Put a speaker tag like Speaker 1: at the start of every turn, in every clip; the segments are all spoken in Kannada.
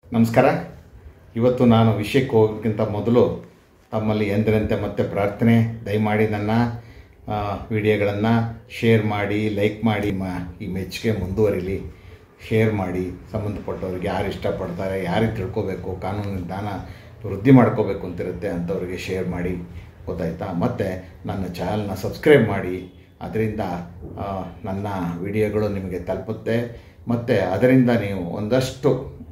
Speaker 1: ನಮಸ್ಕಾರ ಇವತ್ತು ನಾನು ವಿಷಯಕ್ಕೆ ಹೋಗೋಕ್ಕಿಂತ ಮೊದಲು ತಮ್ಮಲ್ಲಿ ಎಂದಿನಂತೆ ಮತ್ತೆ ಪ್ರಾರ್ಥನೆ ದಯಮಾಡಿ ನನ್ನ ವಿಡಿಯೋಗಳನ್ನು ಶೇರ್ ಮಾಡಿ ಲೈಕ್ ಮಾಡಿ ಮ ಈ ಮೆಚ್ಚುಗೆ ಮುಂದುವರಿಲಿ ಶೇರ್ ಮಾಡಿ ಸಂಬಂಧಪಟ್ಟವ್ರಿಗೆ ಯಾರು ಇಷ್ಟಪಡ್ತಾರೆ ಯಾರಿಗೆ ತಿಳ್ಕೊಬೇಕು ಕಾನೂನಿನ ಜ್ಞಾನ ವೃದ್ಧಿ ಮಾಡ್ಕೋಬೇಕು ಅಂತಿರುತ್ತೆ ಅಂಥವ್ರಿಗೆ ಶೇರ್ ಮಾಡಿ ಗೊತ್ತಾಯ್ತಾ ಮತ್ತು ನನ್ನ ಚಾನಲ್ನ ಸಬ್ಸ್ಕ್ರೈಬ್ ಮಾಡಿ ಅದರಿಂದ ಆ, ನನ್ನ ವಿಡಿಯೋಗಳು ನಿಮಗೆ ತಲುಪುತ್ತೆ ಮತ್ತು ಅದರಿಂದ ನೀವು ಒಂದಷ್ಟು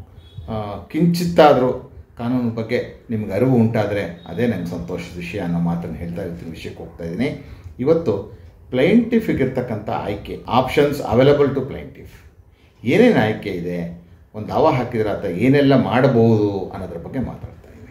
Speaker 1: ಆ, ಕಿಂಚಿತ್ತಾದರೂ ಕಾನೂನು ಬಗ್ಗೆ ನಿಮ್ಗೆ ಅರಿವು ಉಂಟಾದರೆ ಅದೇ ನನಗೆ ಸಂತೋಷದ ವಿಷಯ ಅನ್ನೋ ಮಾತನ್ನು ಹೇಳ್ತಾ ಇರ್ತೀನಿ ವಿಷಯಕ್ಕೆ ಹೋಗ್ತಾ ಇದ್ದೀನಿ ಇವತ್ತು ಪ್ಲೈಂಟಿಫಿಗೆ ಇರ್ತಕ್ಕಂಥ ಆಯ್ಕೆ ಆಪ್ಷನ್ಸ್ ಅವೈಲಬಲ್ ಟು ಪ್ಲೈಂಟಿಫ್ ಏನೇನು ಆಯ್ಕೆ ಇದೆ ಒಂದು ದಾವ ಹಾಕಿದ್ರೆ ಆತ ಏನೆಲ್ಲ ಮಾಡಬಹುದು ಅನ್ನೋದ್ರ ಬಗ್ಗೆ ಮಾತಾಡ್ತಾ ಇದ್ದೀನಿ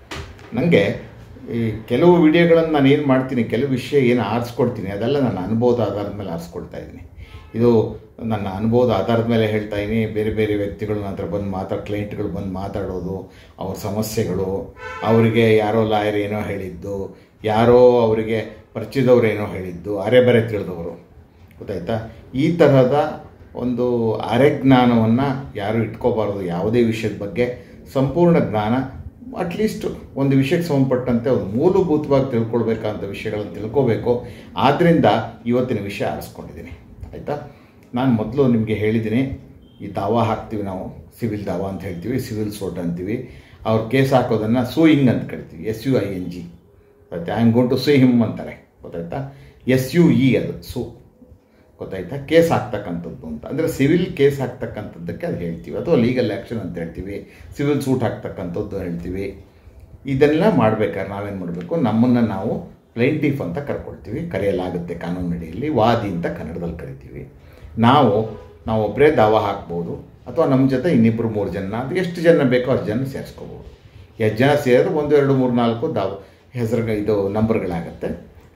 Speaker 1: ನನಗೆ ಈ ಕೆಲವು ವಿಡಿಯೋಗಳನ್ನು ನಾನು ಏನು ಮಾಡ್ತೀನಿ ಕೆಲವು ವಿಷಯ ಏನು ಆರಿಸ್ಕೊಡ್ತೀನಿ ಅದೆಲ್ಲ ನನ್ನ ಅನುಭವದ ಆಧಾರದ ಮೇಲೆ ಆರಿಸ್ಕೊಳ್ತಾ ಇದ್ದೀನಿ ಇದು ನನ್ನ ಅನುಭವದ ಆಧಾರದ ಮೇಲೆ ಹೇಳ್ತಾ ಇದ್ದೀನಿ ಬೇರೆ ಬೇರೆ ವ್ಯಕ್ತಿಗಳು ನನ್ನ ಹತ್ರ ಬಂದು ಮಾತಾಡ್ ಕ್ಲೈಂಟ್ಗಳು ಬಂದು ಮಾತಾಡೋದು ಅವ್ರ ಸಮಸ್ಯೆಗಳು ಅವರಿಗೆ ಯಾರೋ ಲಾಯರ್ ಏನೋ ಹೇಳಿದ್ದು ಯಾರೋ ಅವರಿಗೆ ಪರಿಚಯದವ್ರು ಏನೋ ಹೇಳಿದ್ದು ಅರೆ ಬರೆ ತಿಳಿದವರು ಗೊತ್ತಾಯ್ತಾ ಈ ತರಹದ ಒಂದು ಅರೆಜ್ಞಾನವನ್ನು ಯಾರು ಇಟ್ಕೋಬಾರ್ದು ಯಾವುದೇ ವಿಷಯದ ಬಗ್ಗೆ ಸಂಪೂರ್ಣ ಜ್ಞಾನ ಅಟ್ಲೀಸ್ಟ್ ಒಂದು ವಿಷಯಕ್ಕೆ ಸಂಬಂಧಪಟ್ಟಂತೆ ಒಂದು ಮೂಲಭೂತವಾಗಿ ತಿಳ್ಕೊಳ್ಬೇಕಂತ ವಿಷಯಗಳನ್ನು ತಿಳ್ಕೋಬೇಕು ಆದ್ದರಿಂದ ಇವತ್ತಿನ ವಿಷಯ ಆರಿಸ್ಕೊಂಡಿದ್ದೀನಿ ಆಯಿತಾ ನಾನು ಮೊದಲು ನಿಮಗೆ ಹೇಳಿದ್ದೀನಿ ಈ ದಾವಾ ಹಾಕ್ತೀವಿ ನಾವು ಸಿವಿಲ್ ದಾವಾ ಅಂತ ಹೇಳ್ತೀವಿ ಸಿವಿಲ್ ಸೋಟ್ ಅಂತೀವಿ ಅವ್ರು ಕೇಸ್ ಹಾಕೋದನ್ನು ಸೂಯಿಂಗ್ ಅಂತ ಕರಿತೀವಿ S U I N G ಗೊತ್ತಾ I am gone to sue him ಅಂತಾರೆ ಗೊತ್ತಾಯ್ತಾ ಎಸ್ ಯು ಇ ಅದು ಸು ಗೊತ್ತಾಯ್ತಾ ಕೇಸ್ ಹಾಕ್ತಕ್ಕಂಥದ್ದು ಅಂತ ಅಂದರೆ ಸಿವಿಲ್ ಕೇಸ್ ಹಾಕ್ತಕ್ಕಂಥದ್ದಕ್ಕೆ ಅದು ಹೇಳ್ತೀವಿ ಅಥವಾ ಲೀಗಲ್ ಆ್ಯಕ್ಷನ್ ಅಂತ ಹೇಳ್ತೀವಿ ಸಿವಿಲ್ ಸೂಟ್ ಹಾಕ್ತಕ್ಕಂಥದ್ದು ಹೇಳ್ತೀವಿ ಇದೆಲ್ಲ ಮಾಡ್ಬೇಕಾದ್ರೆ ನಾವೇನು ಮಾಡಬೇಕು ನಮ್ಮನ್ನು ನಾವು ಪ್ಲೈಂಟಿಫ್ ಅಂತ ಕರ್ಕೊಳ್ತೀವಿ ಕರೆಯಲಾಗುತ್ತೆ ಕಾನೂನು ಅಡಿಯಲ್ಲಿ ವಾದಿ ಅಂತ ಕನ್ನಡದಲ್ಲಿ ಕರಿತೀವಿ ನಾವು ನಾವು ಒಬ್ಬರೇ ದಾವ ಹಾಕ್ಬೋದು ಅಥವಾ ನಮ್ಮ ಜೊತೆ ಇನ್ನಿಬ್ಬರು ಮೂರು ಜನ ಅದು ಎಷ್ಟು ಜನ ಬೇಕೋ ಅಷ್ಟು ಜನ ಸೇರಿಸ್ಕೋಬೋದು ಎಷ್ಟು ಜನ ಸೇರಿದ್ರೆ ಒಂದು ಎರಡು ಮೂರು ನಾಲ್ಕು ದಾವ ಹೆಸರು ಇದು ನಂಬರ್ಗಳಾಗುತ್ತೆ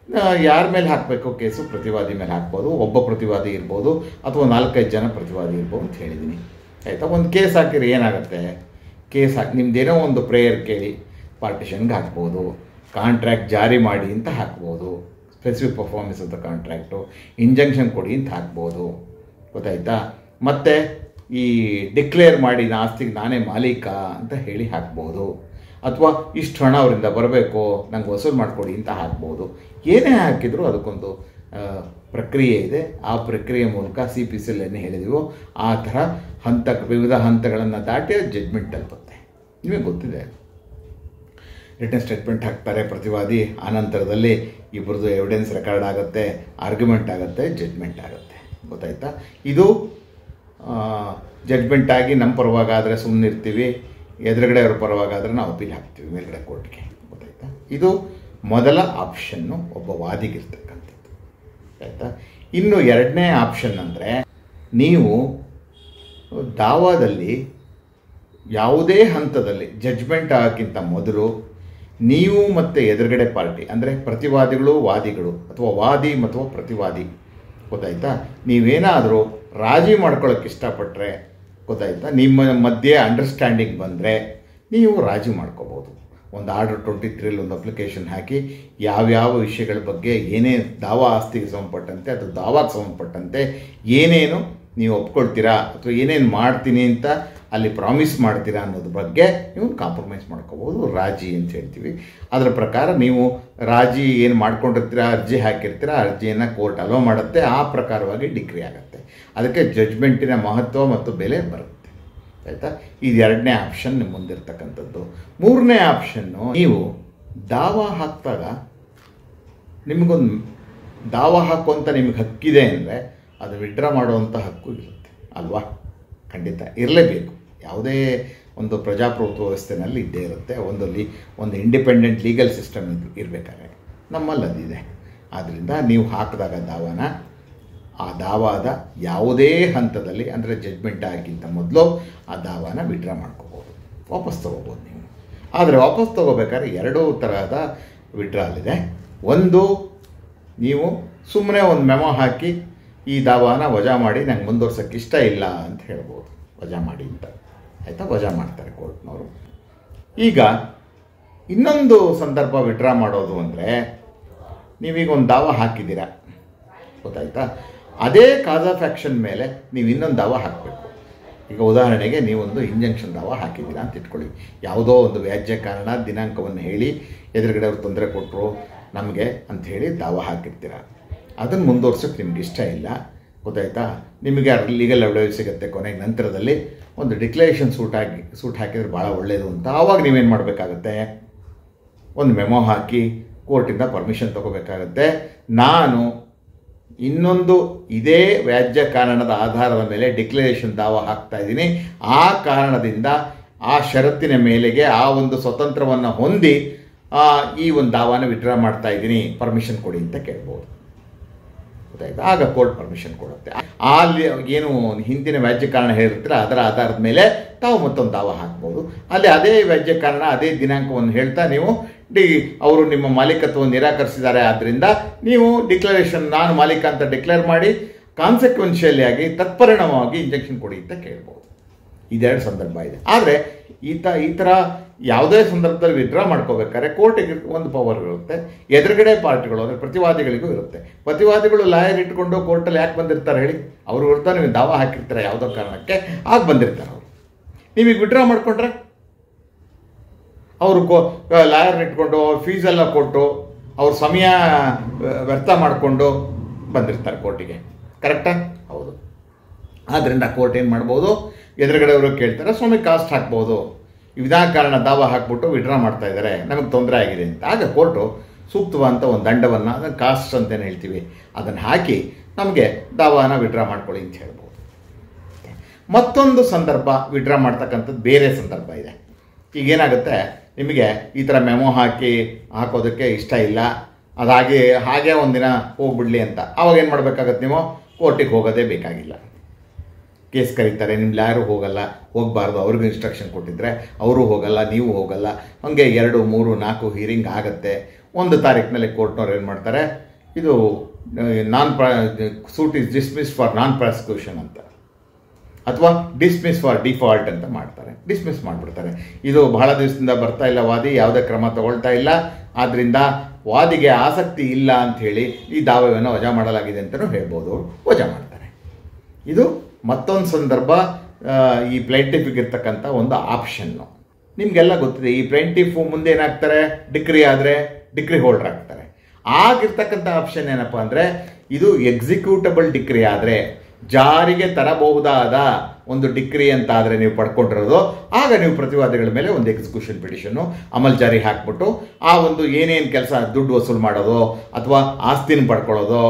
Speaker 1: ಯಾರ ಮೇಲೆ ಹಾಕಬೇಕು ಕೇಸು ಪ್ರತಿವಾದಿ ಮೇಲೆ ಹಾಕ್ಬೋದು ಒಬ್ಬ ಪ್ರತಿವಾದಿ ಇರ್ಬೋದು ಅಥವಾ ನಾಲ್ಕೈದು ಜನ ಪ್ರತಿವಾದಿ ಇರ್ಬೋದು ಅಂತ ಹೇಳಿದ್ದೀನಿ ಆಯಿತಾ ಒಂದು ಕೇಸ್ ಹಾಕಿದ್ರೆ ಏನಾಗುತ್ತೆ ಕೇಸ್ ಹಾಕಿ ನಿಮ್ದೇನೋ ಒಂದು ಪ್ರೇಯರ್ ಕೇಳಿ ಪಾರ್ಟಿಷನ್ಗೆ ಹಾಕ್ಬೋದು ಕಾಂಟ್ರ್ಯಾಕ್ಟ್ ಜಾರಿ ಮಾಡಿ ಅಂತ ಹಾಕ್ಬೋದು ಸ್ಪೆಸಿಫಿಕ್ ಪರ್ಫಾರ್ಮೆನ್ಸ್ ಅಂತ ಕಾಂಟ್ರ್ಯಾಕ್ಟು ಇಂಜಂಕ್ಷನ್ ಕೊಡಿ ಅಂತ ಹಾಕ್ಬೋದು ಗೊತ್ತಾಯ್ತಾ ಮತ್ತು ಈ ಡಿಕ್ಲೇರ್ ಮಾಡಿ ನಾ ಆಸ್ತಿಗೆ ನಾನೇ ಮಾಲೀಕ ಅಂತ ಹೇಳಿ ಹಾಕ್ಬೋದು ಅಥವಾ ಇಷ್ಟು ಹಣ ಅವರಿಂದ ಬರಬೇಕು ನಂಗೆ ವಸೂಲು ಮಾಡಿಕೊಡಿ ಅಂತ ಹಾಕ್ಬೋದು ಏನೇ ಹಾಕಿದರೂ ಅದಕ್ಕೊಂದು ಆ, ಪ್ರಕ್ರಿಯೆ ಇದೆ ಆ ಪ್ರಕ್ರಿಯೆ ಮೂಲಕ ಸಿ ಪಿ ಸಿ ಏನು ಹೇಳಿದೀವೋ ಆ ಥರ ಹಂತ ವಿವಿಧ ಹಂತಗಳನ್ನು ದಾಟಿ ಜಡ್ಮೆಂಟ್ ತಲುಪುತ್ತೆ ನಿಮಗೆ ಗೊತ್ತಿದೆ ರಿಟರ್ನ್ ಸ್ಟೇಟ್ಮೆಂಟ್ ಹಾಕ್ತಾರೆ ಪ್ರತಿವಾದಿ ಆನಂತರದಲ್ಲಿ ಇಬ್ಬರದು ಎವಿಡೆನ್ಸ್ ರೆಕಾರ್ಡ್ ಆಗುತ್ತೆ ಆರ್ಗ್ಯುಮೆಂಟ್ ಆಗುತ್ತೆ ಜಡ್ಮೆಂಟ್ ಆಗುತ್ತೆ ಗೊತ್ತಾಯ್ತಾ ಇದು ಜಡ್ಮೆಂಟ್ ಆಗಿ ನಮ್ಮ ಪರವಾಗಾದರೆ ಸುಮ್ಮನೆ ಇರ್ತೀವಿ ಎದುರುಗಡೆ ಅವ್ರ ಪರವಾಗಾದರೆ ನಾವು ಅಪೀಲ್ ಹಾಕ್ತೀವಿ ಮೇಲ್ಗಡೆ ಕೋರ್ಟ್ಗೆ ಗೊತ್ತಾಯ್ತಾ ಇದು ಮೊದಲ ಆಪ್ಷನ್ನು ಒಬ್ಬ ವಾದಿಗಿರ್ತಕ್ಕಂಥದ್ದು ಆಯಿತಾ ಇನ್ನು ಎರಡನೇ ಆಪ್ಷನ್ ಅಂದರೆ ನೀವು ದಾವಾದಲ್ಲಿ ಯಾವುದೇ ಹಂತದಲ್ಲಿ ಜಡ್ಜ್ಮೆಂಟ್ ಆಗೋಕ್ಕಿಂತ ಮೊದಲು ನೀವು ಮತ್ತು ಎದುರುಗಡೆ ಪಾರ್ಟಿ ಅಂದರೆ ಪ್ರತಿವಾದಿಗಳು ವಾದಿಗಳು ಅಥವಾ ವಾದಿ ಅಥವಾ ಪ್ರತಿವಾದಿ ಗೊತ್ತಾಯ್ತಾ ನೀವೇನಾದರೂ ರಾಜಿ ಮಾಡ್ಕೊಳ್ಳೋಕೆ ಇಷ್ಟಪಟ್ಟರೆ ಗೊತ್ತಾಯ್ತಾ ನಿಮ್ಮ ಮಧ್ಯೆ ಅಂಡರ್ಸ್ಟ್ಯಾಂಡಿಂಗ್ ಬಂದರೆ ನೀವು ರಾಜಿ ಮಾಡ್ಕೋಬೋದು ಒಂದು ಆರ್ಡರ್ ಟ್ವೆಂಟಿ ತ್ರೀಲಿ ಒಂದು ಅಪ್ಲಿಕೇಶನ್ ಹಾಕಿ ಯಾವ್ಯಾವ ವಿಷಯಗಳ ಬಗ್ಗೆ ಏನೇ ದಾವಾ ಆಸ್ತಿಗೆ ಸಂಬಂಧಪಟ್ಟಂತೆ ಅಥವಾ ದಾವಾಗೆ ಸಂಬಂಧಪಟ್ಟಂತೆ ಏನೇನು ನೀವು ಒಪ್ಕೊಳ್ತೀರಾ ಅಥವಾ ಏನೇನು ಮಾಡ್ತೀನಿ ಅಂತ ಅಲ್ಲಿ ಪ್ರಾಮಿಸ್ ಮಾಡ್ತೀರಾ ಅನ್ನೋದ್ರ ಬಗ್ಗೆ ನೀವು ಕಾಂಪ್ರಮೈಸ್ ಮಾಡ್ಕೋಬೋದು ರಾಜಿ ಅಂತ ಹೇಳ್ತೀವಿ ಅದರ ಪ್ರಕಾರ ನೀವು ರಾಜಿ ಏನು ಮಾಡ್ಕೊಂಡಿರ್ತೀರಾ ಅರ್ಜಿ ಹಾಕಿರ್ತೀರಾ ಅರ್ಜಿಯನ್ನು ಕೋರ್ಟ್ ಅಲೋ ಮಾಡುತ್ತೆ ಆ ಪ್ರಕಾರವಾಗಿ ಡಿಗ್ರಿ ಆಗುತ್ತೆ ಅದಕ್ಕೆ ಜಡ್ಜ್ಮೆಂಟಿನ ಮಹತ್ವ ಮತ್ತು ಬೆಲೆ ಬರುತ್ತೆ ಆಯಿತಾ ಇದು ಎರಡನೇ ಆಪ್ಷನ್ ನಿಮ್ಮ ಮುಂದಿರ್ತಕ್ಕಂಥದ್ದು ಮೂರನೇ ಆಪ್ಷನ್ನು ನೀವು ದಾವಾ ಹಾಕಿದಾಗ ನಿಮಗೊಂದು ದಾವ ಹಾಕುವಂಥ ನಿಮಗೆ ಹಕ್ಕಿದೆ ಅಂದರೆ ಅದು ವಿಡ್ರಾ ಮಾಡುವಂಥ ಹಕ್ಕು ಇರುತ್ತೆ ಅಲ್ವಾ ಖಂಡಿತ ಇರಲೇಬೇಕು ಯಾವುದೇ ಒಂದು ಪ್ರಜಾಪ್ರಭುತ್ವ ವ್ಯವಸ್ಥೆನಲ್ಲಿ ಇದ್ದೇ ಇರುತ್ತೆ ಒಂದು ಲೀ ಒಂದು ಇಂಡಿಪೆಂಡೆಂಟ್ ಲೀಗಲ್ ಸಿಸ್ಟಮ್ ಇರಬೇಕಾದ್ರೆ ನಮ್ಮಲ್ಲಿ ಅದಿದೆ ಆದ್ದರಿಂದ ನೀವು ಹಾಕಿದಾಗ ದಾವಾನ ಆ ದಾವಾದ ಯಾವುದೇ ಹಂತದಲ್ಲಿ ಅಂದರೆ ಜಡ್ಮೆಂಟ್ ಆಗಿಂತ ಮೊದಲು ಆ ದಾವಾನ ವಿಡ್ರಾ ಮಾಡ್ಕೋಬೋದು ವಾಪಸ್ ತೊಗೋಬೋದು ನೀವು ಆದರೆ ವಾಪಸ್ ತೊಗೋಬೇಕಾದ್ರೆ ಎರಡೂ ತರಹದ ವಿಡ್ರಾಲ್ ಇದೆ ಒಂದು ನೀವು ಸುಮ್ಮನೆ ಒಂದು ಮೆಮೊ ಹಾಕಿ ಈ ದಾವಾನ ವಜಾ ಮಾಡಿ ನಂಗೆ ಮುಂದುವರ್ಸೋಕ್ಕೆ ಇಷ್ಟ ಇಲ್ಲ ಅಂತ ಹೇಳ್ಬೋದು ವಜಾ ಮಾಡಿ ಅಂತ ಆಯಿತಾ ವಜಾ ಮಾಡ್ತಾರೆ ಕೋರ್ಟ್ನವರು ಈಗ ಇನ್ನೊಂದು ಸಂದರ್ಭ ವಿಡ್ರಾ ಮಾಡೋದು ಅಂದರೆ ನೀವೀಗ ಒಂದು ದಾವ ಹಾಕಿದ್ದೀರಾ ಗೊತ್ತಾಯ್ತಾ ಅದೇ ಕಾಸ್ ಆಫ್ ಆ್ಯಕ್ಷನ್ ಮೇಲೆ ನೀವು ಇನ್ನೊಂದು ದಾವ ಹಾಕಬೇಕು ಈಗ ಉದಾಹರಣೆಗೆ ನೀವೊಂದು ಇಂಜೆಕ್ಷನ್ ದಾವ ಹಾಕಿದ್ದೀರಾ ಅಂತ ಇಟ್ಕೊಳ್ಳಿ ಯಾವುದೋ ಒಂದು ವ್ಯಾಜ್ಯ ಕಾರಣ ದಿನಾಂಕವನ್ನು ಹೇಳಿ ಎದುರುಗಡೆ ಅವ್ರು ತೊಂದರೆ ಕೊಟ್ಟರು ನಮಗೆ ಅಂಥೇಳಿ ದಾವ ಹಾಕಿರ್ತೀರ ಅದನ್ನು ಮುಂದುವರ್ಸೋಕ್ಕೆ ನಿಮ್ಗೆ ಇಷ್ಟ ಇಲ್ಲ ಗೊತ್ತಾಯ್ತಾ ನಿಮಗೆ ಲೀಗಲ್ ಎವಿಡೆನ್ಸ್ ಸಿಗುತ್ತೆ ಕೊನೆಗೆ ನಂತರದಲ್ಲಿ ಒಂದು ಡಿಕ್ಲರೇಷನ್ ಸೂಟ್ ಹಾಕಿ ಸೂಟ್ ಹಾಕಿದರೆ ಭಾಳ ಒಳ್ಳೆಯದು ಅಂತ ಆವಾಗ ನೀವೇನು ಮಾಡಬೇಕಾಗತ್ತೆ ಒಂದು ಮೆಮೊ ಹಾಕಿ ಕೋರ್ಟಿಂದ ಪರ್ಮಿಷನ್ ತಗೋಬೇಕಾಗತ್ತೆ ನಾನು ಇನ್ನೊಂದು ಇದೇ ವ್ಯಾಜ್ಯ ಕಾರಣದ ಆಧಾರದ ಮೇಲೆ ಡಿಕ್ಲರೇಷನ್ ದಾವ ಹಾಕ್ತಾ ಇದ್ದೀನಿ ಆ ಕಾರಣದಿಂದ ಆ ಷರತ್ತಿನ ಮೇಲೆಗೆ ಆ ಒಂದು ಸ್ವತಂತ್ರವನ್ನು ಹೊಂದಿ ಆ, ಈ ಒಂದು ದಾವಾನ ವಿಡ್ರಾ ಮಾಡ್ತಾ ಇದ್ದೀನಿ ಪರ್ಮಿಷನ್ ಕೊಡಿ ಅಂತ ಕೇಳ್ಬೋದು ಗೊತ್ತಾಯ್ತಾ ಆಗ ಕೋರ್ಟ್ ಪರ್ಮಿಷನ್ ಕೊಡುತ್ತೆ ಅಲ್ಲಿ ಏನು ಹಿಂದಿನ ವ್ಯಾಜ್ಯ ಕಾರಣ ಹೇಳಿರ್ತೀರ ಅದರ ಆಧಾರದ ಮೇಲೆ ತಾವು ಮತ್ತೊಂದು ದಾವ ಹಾಕ್ಬೋದು ಅಲ್ಲಿ ಅದೇ ವ್ಯಾಜ್ಯ ಕಾರಣ ಅದೇ ದಿನಾಂಕವನ್ನು ಹೇಳ್ತಾ ನೀವು ಡಿ ಅವರು ನಿಮ್ಮ ಮಾಲೀಕತ್ವವನ್ನು ನಿರಾಕರಿಸಿದ್ದಾರೆ ಆದ್ದರಿಂದ ನೀವು ಡಿಕ್ಲರೇಷನ್ ನಾನು ಮಾಲೀಕ ಅಂತ ಡಿಕ್ಲೇರ್ ಮಾಡಿ ಕಾನ್ಸಿಕ್ವೆನ್ಷಿಯಲಿ ಆಗಿ ತತ್ಪರಿಣಾಮವಾಗಿ ಇಂಜೆಕ್ಷನ್ ಕೊಡಿ ಅಂತ ಕೇಳ್ಬೋದು ಇದೆರಡು ಸಂದರ್ಭ ಇದೆ ಆದರೆ ಈತ ಈ ಥರ ಯಾವುದೇ ಸಂದರ್ಭದಲ್ಲಿ ವಿಡ್ರಾ ಮಾಡ್ಕೋಬೇಕಾದ್ರೆ ಕೋರ್ಟಿಗೆ ಒಂದು ಪವರ್ ಇರುತ್ತೆ ಎದುರುಗಡೆ ಪಾರ್ಟಿಗಳು ಅಂದರೆ ಪ್ರತಿವಾದಿಗಳಿಗೂ ಇರುತ್ತೆ ಪ್ರತಿವಾದಿಗಳು ಲಾಯರ್ ಇಟ್ಕೊಂಡು ಕೋರ್ಟಲ್ಲಿ ಯಾಕೆ ಬಂದಿರ್ತಾರೆ ಹೇಳಿ ಅವ್ರ ವಿರುದ್ಧ ನೀವು ದಾವ ಹಾಕಿರ್ತಾರೆ ಯಾವುದೋ ಕಾರಣಕ್ಕೆ ಆಗ ಬಂದಿರ್ತಾರೆ ಅವರು ನೀವೀಗ ವಿಡ್ರಾ ಮಾಡಿಕೊಂಡ್ರೆ ಅವರು ಕೋ ಲಾಯರ್ ಇಟ್ಕೊಂಡು ಫೀಸ್ ಎಲ್ಲ ಕೊಟ್ಟು ಅವ್ರ ಸಮಯ ವ್ಯರ್ಥ ಮಾಡಿಕೊಂಡು ಬಂದಿರ್ತಾರೆ ಕೋರ್ಟಿಗೆ ಕರೆಕ್ಟಾ ಹೌದು ಆದ್ದರಿಂದ ಕೋರ್ಟ್ ಏನು ಮಾಡ್ಬೋದು ಎದುರುಗಡೆ ಅವರು ಕೇಳ್ತಾರೆ ಸ್ವಾಮಿ ಕಾಸ್ಟ್ ಹಾಕ್ಬೋದು ವಿನಾಕಾರಣ ದಾವ ಹಾಕ್ಬಿಟ್ಟು ವಿಡ್ರಾ ಮಾಡ್ತಾ ಇದ್ದಾರೆ ನಮಗೆ ತೊಂದರೆ ಆಗಿದೆ ಅಂತ ಆಗ ಕೋರ್ಟು ಸೂಕ್ತವಾದಂಥ ಒಂದು ದಂಡವನ್ನು ಅದನ್ನು ಕಾಸ್ಟ್ ಅಂತೇನು ಹೇಳ್ತೀವಿ ಅದನ್ನು ಹಾಕಿ ನಮಗೆ ದಾವಾನ ವಿಡ್ರಾ ಮಾಡ್ಕೊಳ್ಳಿ ಅಂತ ಹೇಳ್ಬೋದು ಮತ್ತೊಂದು ಸಂದರ್ಭ ವಿಡ್ರಾ ಮಾಡ್ತಕ್ಕಂಥದ್ದು ಬೇರೆ ಸಂದರ್ಭ ಇದೆ ಈಗೇನಾಗುತ್ತೆ ನಿಮಗೆ ಈ ಥರ ಮೆಮೊ ಹಾಕಿ ಹಾಕೋದಕ್ಕೆ ಇಷ್ಟ ಇಲ್ಲ ಅದಾಗಿ ಹಾಗೆ ಒಂದಿನ ಹೋಗ್ಬಿಡ್ಲಿ ಅಂತ ಆವಾಗ ಏನು ಮಾಡಬೇಕಾಗತ್ತೆ ನೀವು ಕೋರ್ಟಿಗೆ ಹೋಗೋದೇ ಬೇಕಾಗಿಲ್ಲ ಕೇಸ್ ಕರೀತಾರೆ ನಿಮ್ಮ ಲಾಯರು ಹೋಗಲ್ಲ ಹೋಗಬಾರ್ದು ಅವ್ರಿಗೂ ಇನ್ಸ್ಟ್ರಕ್ಷನ್ ಕೊಟ್ಟಿದ್ರೆ ಅವರು ಹೋಗಲ್ಲ ನೀವು ಹೋಗಲ್ಲ ಹಾಗೆ ಎರಡು ಮೂರು ನಾಲ್ಕು ಹೀರಿಂಗ್ ಆಗುತ್ತೆ ಒಂದು ತಾರೀಕಿನಲ್ಲಿ ಕೋರ್ಟ್ನವ್ರು ಏನು ಮಾಡ್ತಾರೆ ಇದು ನಾನ್ ಪ್ರ suit is dismiss for non prosecution ಅಂತ ಅಥವಾ ಡಿಸ್ಮಿಸ್ ಫಾರ್ ಡಿಫಾಲ್ಟ್ ಅಂತ ಮಾಡ್ತಾರೆ ಡಿಸ್ಮಿಸ್ ಮಾಡಿಬಿಡ್ತಾರೆ ಇದು ಬಹಳ ದಿವಸದಿಂದ ಬರ್ತಾ ಇಲ್ಲ ವಾದಿ ಯಾವುದೇ ಕ್ರಮ ತಗೊಳ್ತಾ ಇಲ್ಲ ಆದ್ದರಿಂದ ವಾದಿಗೆ ಆಸಕ್ತಿ ಇಲ್ಲ ಅಂತ ಹೇಳಿ ಈ ದಾವೆಯನ್ನು ವಜಾ ಮಾಡಲಾಗಿದೆ ಅಂತಲೂ ಹೇಳ್ಬೋದು ಅವರು ವಜಾ ಮಾಡ್ತಾರೆ ಇದು ಮತ್ತೊಂದು ಸಂದರ್ಭ ಆ, ಈ ಪ್ಲೈಂಟಿಫಿಗೆ ಇರ್ತಕ್ಕಂಥ ಒಂದು ಆಪ್ಷನ್ನು ನಿಮಗೆಲ್ಲ ಗೊತ್ತಿದೆ ಈ ಪ್ಲೈಂಟಿಫು ಮುಂದೆ ಏನಾಗ್ತಾರೆ ಡಿಗ್ರಿ ಆದರೆ ಡಿಗ್ರಿ ಹೋಲ್ಡರ್ ಆಗ್ತಾರೆ ಆಗಿರ್ತಕ್ಕಂಥ ಆಪ್ಷನ್ ಏನಪ್ಪ ಅಂದರೆ ಇದು ಎಕ್ಸಿಕ್ಯೂಟಬಲ್ ಡಿಗ್ರಿ ಆದರೆ ಜಾರಿಗೆ ತರಬಹುದಾದ ಒಂದು ಡಿಗ್ರಿ ಅಂತ ಆದರೆ ನೀವು ಪಡ್ಕೊಂಡಿರೋದು ಆಗ ನೀವು ಪ್ರತಿವಾದಿಗಳ ಮೇಲೆ ಒಂದು ಎಕ್ಸಿಕ್ಯೂಷನ್ ಪಿಟಿಷನ್ನು ಅಮಲ್ ಜಾರಿ ಹಾಕ್ಬಿಟ್ಟು ಆ ಒಂದು ಏನೇನು ಕೆಲಸ ದುಡ್ಡು ವಸೂಲು ಮಾಡೋದು ಅಥವಾ ಆಸ್ತಿನ ಪಡ್ಕೊಳ್ಳೋದು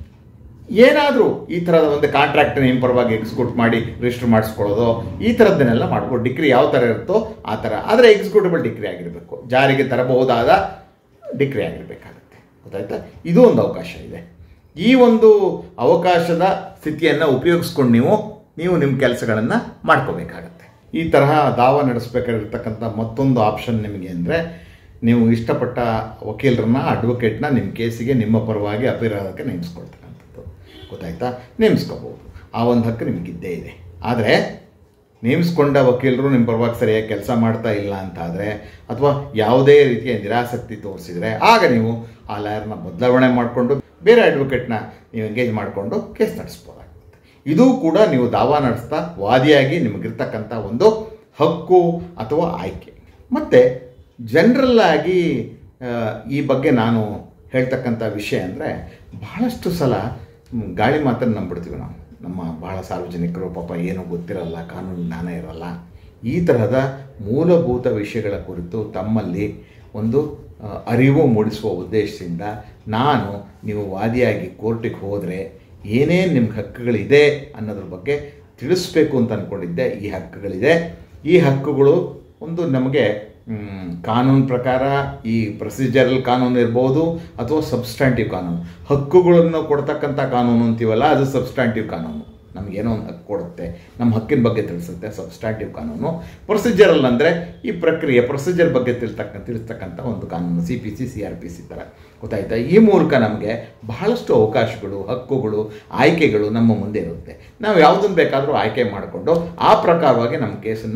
Speaker 1: ಏನಾದರೂ ಈ ಥರದ ಒಂದು ಕಾಂಟ್ರಾಕ್ಟನ್ನ ನಿಮ್ಮ ಪರವಾಗಿ ಎಕ್ಸಿಕ್ಯೂಟ್ ಮಾಡಿ ರಿಜಿಸ್ಟರ್ ಮಾಡಿಸ್ಕೊಳ್ಳೋದು ಈ ಥರದ್ದನ್ನೆಲ್ಲ ಮಾಡ್ಬೋದು ಡಿಗ್ರಿ ಯಾವ ಥರ ಇರುತ್ತೋ ಆ ಥರ ಆದರೆ ಎಕ್ಸಿಕ್ಯೂಟಬಲ್ ಡಿಗ್ರಿ ಆಗಿರಬೇಕು ಜಾರಿಗೆ ತರಬಹುದಾದ ಡಿಗ್ರಿ ಆಗಿರಬೇಕಾಗುತ್ತೆ ಗೊತ್ತಾಯ್ತಾ ಇದು ಒಂದು ಅವಕಾಶ ಇದೆ ಈ ಒಂದು ಅವಕಾಶದ ಸ್ಥಿತಿಯನ್ನು ಉಪಯೋಗಿಸ್ಕೊಂಡು ನೀವು ನೀವು ನಿಮ್ಮ ಕೆಲಸಗಳನ್ನು ಮಾಡ್ಕೋಬೇಕಾಗತ್ತೆ ಈ ತರಹ ದಾವ ನಡೆಸಬೇಕಾಗಿರ್ತಕ್ಕಂಥ ಮತ್ತೊಂದು ಆಪ್ಷನ್ ನಿಮಗೆ ಅಂದರೆ ನೀವು ಇಷ್ಟಪಟ್ಟ ವಕೀಲರನ್ನ ಅಡ್ವೊಕೇಟ್ನ ನಿಮ್ಮ ಕೇಸಿಗೆ ನಿಮ್ಮ ಪರವಾಗಿ ಅಪೀರಾಗಕ್ಕೆ ನೇಮಿಸ್ಕೊಳ್ತಕ್ಕಂಥದ್ದು ಗೊತ್ತಾಯ್ತಾ ನೇಮಿಸ್ಕೋಬೋದು ಆ ಒಂದು ಹಕ್ಕು ನಿಮಗಿದ್ದೇ ಇದೆ ಆದರೆ ನೇಮಿಸ್ಕೊಂಡ ವಕೀಲರು ನಿಮ್ಮ ಪರವಾಗಿ ಸರಿಯಾಗಿ ಕೆಲಸ ಮಾಡ್ತಾ ಇಲ್ಲ ಅಂತ ಆದರೆ ಅಥವಾ ಯಾವುದೇ ರೀತಿಯ ನಿರಾಸಕ್ತಿ ತೋರಿಸಿದರೆ ಆಗ ನೀವು ಆ ಲಾಯರ್ನ ಬದಲಾವಣೆ ಮಾಡಿಕೊಂಡು ಬೇರೆ ಅಡ್ವೊಕೇಟ್ನ ನೀವು ಎಂಗೇಜ್ ಮಾಡಿಕೊಂಡು ಕೇಸ್ ನಡೆಸ್ಬೋದಾಗುತ್ತೆ ಇದು ಕೂಡ ನೀವು ದಾವಾ ನಡೆಸ್ತಾ ವಾದಿಯಾಗಿ ನಿಮಗಿರ್ತಕ್ಕಂಥ ಒಂದು ಹಕ್ಕು ಅಥವಾ ಆಯ್ಕೆ ಮತ್ತು ಜನರಲ್ ಆಗಿ ಆ, ಈ ಬಗ್ಗೆ ನಾನು ಹೇಳ್ತಕ್ಕಂಥ ವಿಷಯ ಅಂದರೆ ಬಹಳಷ್ಟು ಸಲ ಮ್, ಗಾಳಿ ಮಾತನ್ನು ನಂಬಿಡ್ತೀವಿ ನಾವು ನಮ್ಮ ಬಹಳ ಸಾರ್ವಜನಿಕರು ಪಾಪ ಏನೂ ಗೊತ್ತಿರಲ್ಲ ಕಾನೂನು ಜ್ಞಾನ ಇರಲ್ಲ ಈ ತರಹದ ಮೂಲಭೂತ ವಿಷಯಗಳ ಕುರಿತು ತಮ್ಮಲ್ಲಿ ಒಂದು ಆ, ಅರಿವು ಮೂಡಿಸುವ ಉದ್ದೇಶದಿಂದ ನಾನು ನೀವು ವಾದಿಯಾಗಿ ಕೋರ್ಟಿಗೆ ಹೋದರೆ ಏನೇನು ನಿಮ್ಗೆ ಹಕ್ಕುಗಳಿದೆ ಅನ್ನೋದ್ರ ಬಗ್ಗೆ ತಿಳಿಸ್ಬೇಕು ಅಂತ ಅಂದ್ಕೊಂಡಿದ್ದೆ ಈ ಹಕ್ಕುಗಳಿದೆ ಈ ಹಕ್ಕುಗಳು ಒಂದು ನಮಗೆ ಮ್, ಕಾನೂನು ಪ್ರಕಾರ ಈ ಪ್ರೊಸೀಜರಲ್ ಕಾನೂನು ಇರ್ಬೋದು ಅಥವಾ ಸಬ್ಸ್ಟ್ಯಾಂಟಿವ್ ಕಾನೂನು ಹಕ್ಕುಗಳನ್ನು ಕೊಡ್ತಕ್ಕಂಥ ಕಾನೂನು ಅಂತೀವಲ್ಲ ಅದು ಸಬ್ಸ್ಟ್ಯಾಂಟಿವ್ ಕಾನೂನು ನಮಗೇನೋ ಒಂದು ಹಕ್ಕು ಕೊಡುತ್ತೆ ನಮ್ಮ ಹಕ್ಕಿನ ಬಗ್ಗೆ ತಿಳಿಸುತ್ತೆ ಸಬ್ಸ್ಟ್ಯಾಂಟಿವ್ ಕಾನೂನು ಪ್ರೊಸೀಜರಲ್ ಅಂದರೆ ಈ ಪ್ರಕ್ರಿಯೆ ಪ್ರೊಸೀಜರ್ ಬಗ್ಗೆ ತಿಳ್ತಕ್ಕ ತಿಳಿಸ್ತಕ್ಕಂಥ ಒಂದು ಕಾನೂನು C P C C R P C ಥರ ಗೊತ್ತಾಯ್ತಾ ಈ ಮೂಲಕ ನಮಗೆ ಬಹಳಷ್ಟು ಅವಕಾಶಗಳು ಹಕ್ಕುಗಳು ಆಯ್ಕೆಗಳು ನಮ್ಮ ಮುಂದೆ ಇರುತ್ತೆ ನಾವು ಯಾವುದನ್ನು ಬೇಕಾದರೂ ಆಯ್ಕೆ ಮಾಡಿಕೊಂಡು ಆ ಪ್ರಕಾರವಾಗಿ ನಮ್ಮ ಕೇಸನ್ನು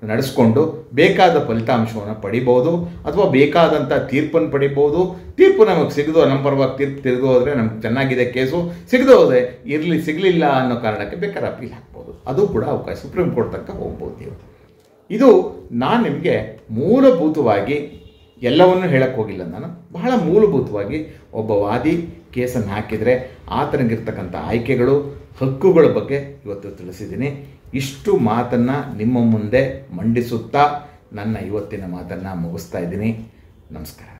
Speaker 1: ನಡೆಸ್ಕೊಂಡು ಬೇಕಾದ ಫಲಿತಾಂಶವನ್ನು ಪಡಿಬೋದು ಅಥವಾ ಬೇಕಾದಂಥ ತೀರ್ಪನ್ನು ಪಡಿಬೋದು ತೀರ್ಪು ನಮಗೆ ಸಿಗದು ನಮ್ಮ ಪರವಾಗಿ ತೀರ್ಪು ತೆಗೆದು ಹೋದರೆ ನಮ್ಗೆ ಚೆನ್ನಾಗಿದೆ ಕೇಸು ಸಿಗದು ಹೋದರೆ ಇರಲಿ ಸಿಗಲಿಲ್ಲ ಅನ್ನೋ ಕಾರಣಕ್ಕೆ ಬೇಕಾದ್ರೆ ಅಪೀಲ್ ಹಾಕ್ಬೋದು ಅದು ಕೂಡ ಅವಕಾಶ ಸುಪ್ರೀಂ ಕೋರ್ಟ್ ತನಕ ಹೋಗ್ಬೋದು ನೀವು ಇದು ನಾನು ನಿಮಗೆ ಮೂಲಭೂತವಾಗಿ ಎಲ್ಲವನ್ನೂ ಹೇಳಕ್ಕೆ ಹೋಗಿಲ್ಲ ನಾನು ಬಹಳ ಮೂಲಭೂತವಾಗಿ ಒಬ್ಬ ವಾದಿ ಕೇಸನ್ನು ಹಾಕಿದರೆ ಆತನಿಗಿರ್ತಕ್ಕಂಥ ಆಯ್ಕೆಗಳು ಹಕ್ಕುಗಳ ಬಗ್ಗೆ ಇವತ್ತು ತಿಳಿಸಿದ್ದೀನಿ ಇಷ್ಟು ಮಾತನ್ನು ನಿಮ್ಮ ಮುಂದೆ ಮಂಡಿಸುತ್ತಾ ನನ್ನ ಇವತ್ತಿನ ಮಾತನ್ನು ಮುಗಿಸ್ತಾ ಇದ್ದೀನಿ ನಮಸ್ಕಾರ